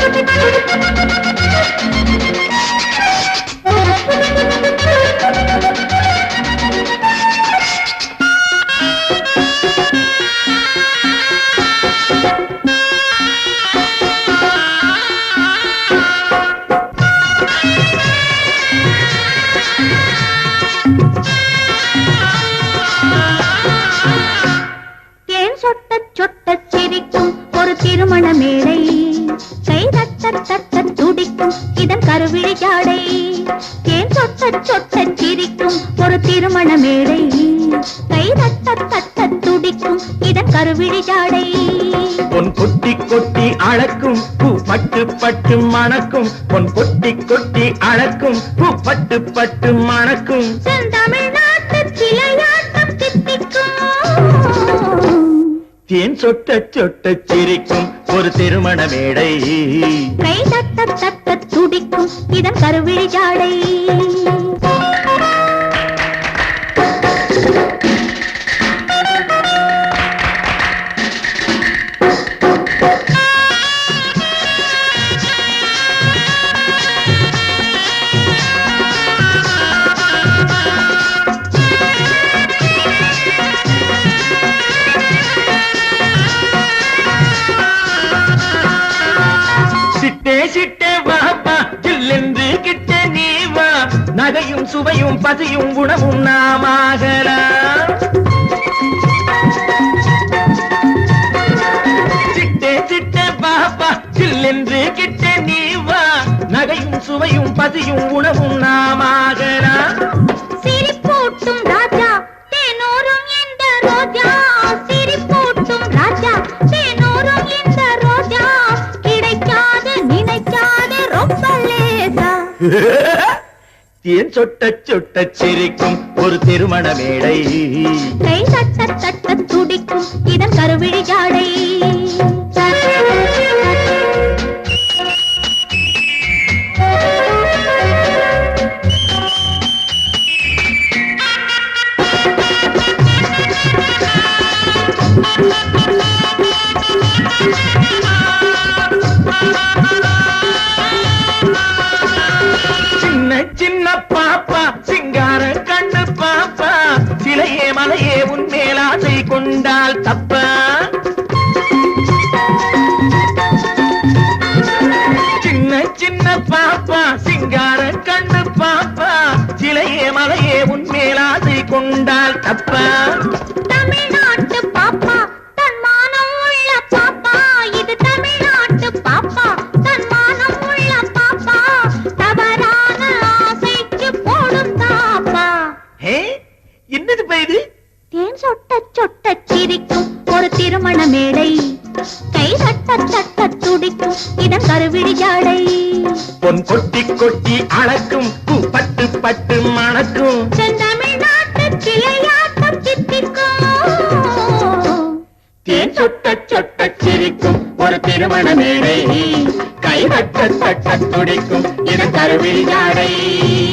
தேன் சொட்ட சொட்ட சிரிக்கும் ஒரு திருமண மேடை கை தட்ட தட்ட துடிக்கும் இதன் கருவிழி ஜாடை தேன் சொட்ட சொட்ட சிரிக்கும் ஒரு திருமண மேடை கை தட்ட தட்ட துடிக்கும் இதன் கருவிழி ஜாடை பொன் கொட்டி கொட்டி அழக்கும் பூ பட்டு பட்டு மணக்கும் பொன் கொட்டி கொட்டி அழக்கும் பூ பட்டு பட்டு மணக்கும் செந்தமிழ்நாட்டு சிலையாட்டம் தித்திக்கும் தேன் சொட்ட சொட்ட சிரிக்கும் ஒரு திருமண மேடை கை தட்ட தட்ட துடிக்கும் இதன் கருவிழி ஜாடை சிட்டே சிட்டே வாப்பா ஜில்லென்று கிட்ட நீ வா நகையும் சுவையும் பசியும் குணமும் நாமாகலாம் சிட்டே சிட்டே பாப்பா ஜில்லென்று கிட்ட நீ வா நகையும் சுவையும் பசியும் உணவும் நாமாகலாம் சிரிப்பூட்டும் ராஜா தேனூரும் இந்த ரோஜா சிரிப்பூட்டும் ராஜா தேனூரும் இந்த ரோஜா கிடைக்காது நினைக்காது ரொம்ப லேசா தேன் சொட்ட சொட்ட சிரிக்கும் ஒரு திருமண மேடை கை தட்ட தட்ட துடிக்கும் இதன் கருவிழி ஜாடை சின்ன சின்ன பாப்பா சிங்கார கண்ணு பாப்பா சிலையே மலையே உன் மேலாசை கொண்டால் தப்பா சின்ன சின்ன பாப்பா சிங்கார கண்ணு பாப்பா சிலையே மலையே உன் மேலாசை கொண்டால் தப்பா தமிழ்நாட்டு பாப்பா தன்மானம் உள்ள பாப்பா இது தமிழ்நாட்டு பாப்பா தன்மானம் உள்ள பாப்பா தவறான ஆசைக்கு போடும் தாப்பா ஹே என்னது இது தேன் சொட்ட சொட்ட சிரிக்கும் ஒரு திருமண மேடை கை தட்ட தட்ட துடிக்கும் இதன் கருவிழி ஜாடை பொன் கொட்டி கொட்டி அளக்கும் பூ பட்டு பட்டு மணக்கும் செந்தமிழ்நாட்டு சிலையாட்டம் சித்திக்கும் தேன் சொட்ட சொட்ட சிரிக்கும் ஒரு திருமண மேடை கை தட்ட தட்ட துடிக்கும் இது கருவில் ஜாடை